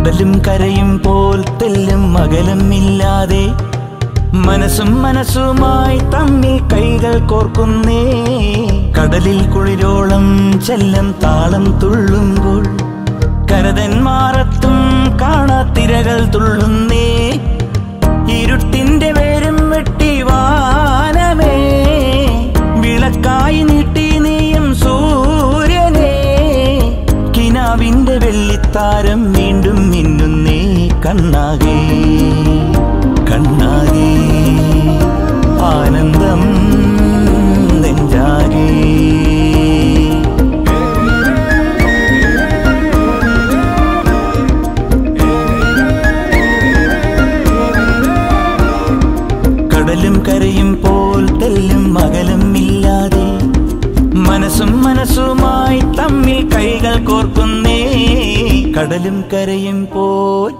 കടലും കരയും പോൽ തെല്ലും അകലമില്ലാതെ മനസ്സും മനസ്സുമായി തമ്മിൽ കൈകൾ കോർക്കുന്നേ കടലിൽ കുളിരോളം ചെല്ലം താളം തുള്ളുമ്പോൾ കരതന്മാറത്തും കാണാത്തിരകൾ തുള്ളുന്നേ ഇരുട്ടിന്റെ വേരും വെട്ടി വാനമേ വിളക്കായി നീട്ടി നീയും സൂര്യനെ കിനാവിന്റെ വെള്ളിത്താരം വീണ്ടും മിന്നുന്നേ കണ്ണാകേ കണ്ണാകേ ആനന്ദം നെഞ്ചാകേ കടലും കരയും പോൽ തെല്ലും അകലം ഇല്ലാതെ മനസ്സും മനസ്സുമായി തമ്മിൽ കൈകൾ കോർക്കുന്നേ കടലും കരയും പോൽ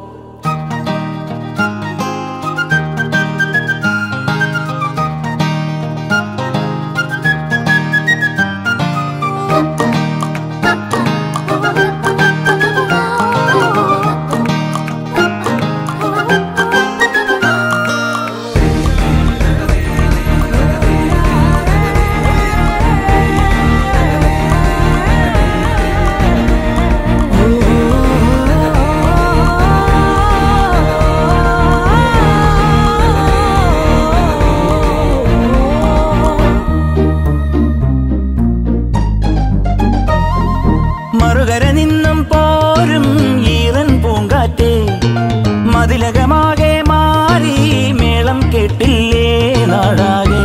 മറുകര നിന്നും പോരും ഈറൻ പൂങ്കാറ്റേ മതിലകമാകെ മാറി മേളം കേട്ടില്ലേ നാടാകെ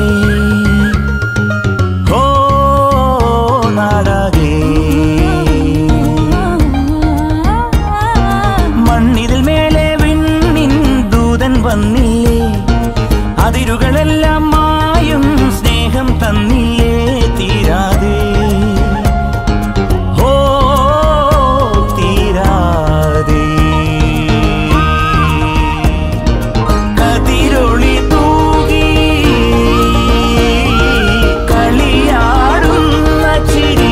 ഓ നാടാകെ മണ്ണിതിൽ മേലെ വിണ്ണിൻ ദൂതൻ വന്നില്ലേ അതിരുകളെല്ലാം മായും സ്നേഹം തന്നില്ലേ തീരാതെ ഓ തീരാതെ കതിരൊളി തൂകി കളിയാടുന്ന ചിരി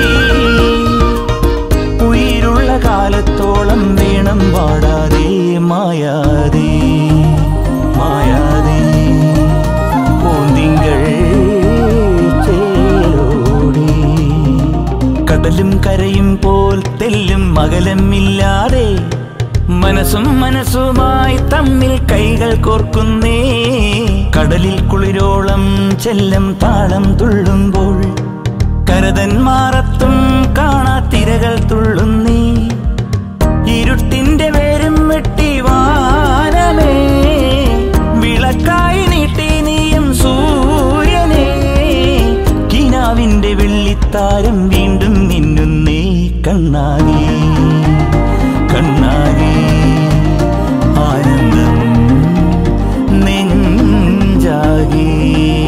ഉயிருള്ള കാലത്തോളം വേണം പാടാതെ മായാതെ മായാതെ പൂന്തിങ്കൾ ചേലോടി കടലും കരയും പോൽ തെല്ലും അകലമില്ലാതെ മനസ്സും മനസ്സുമായി തമ്മിൽ കൈകൾ കോർക്കുന്നേ കടലിൽ കുളിരോളം ചെല്ലം താളം തുള്ളുമ്പോൾ കരതന്മാറത്തും കാണാത്തിരകൾ തുള്ളുന്നേ ഇരുട്ടിന്റെ വേരും വെട്ടി വാനമേ വിളക്കായി നീട്ടി നീയും സൂര്യനെ കിനാവിന്റെ വെള്ളിത്താരം വീണ്ടും മിന്നുന്നേ കണ്ണാകി കണ്ണാകി ആനന്ദം നെഞ്ചാകി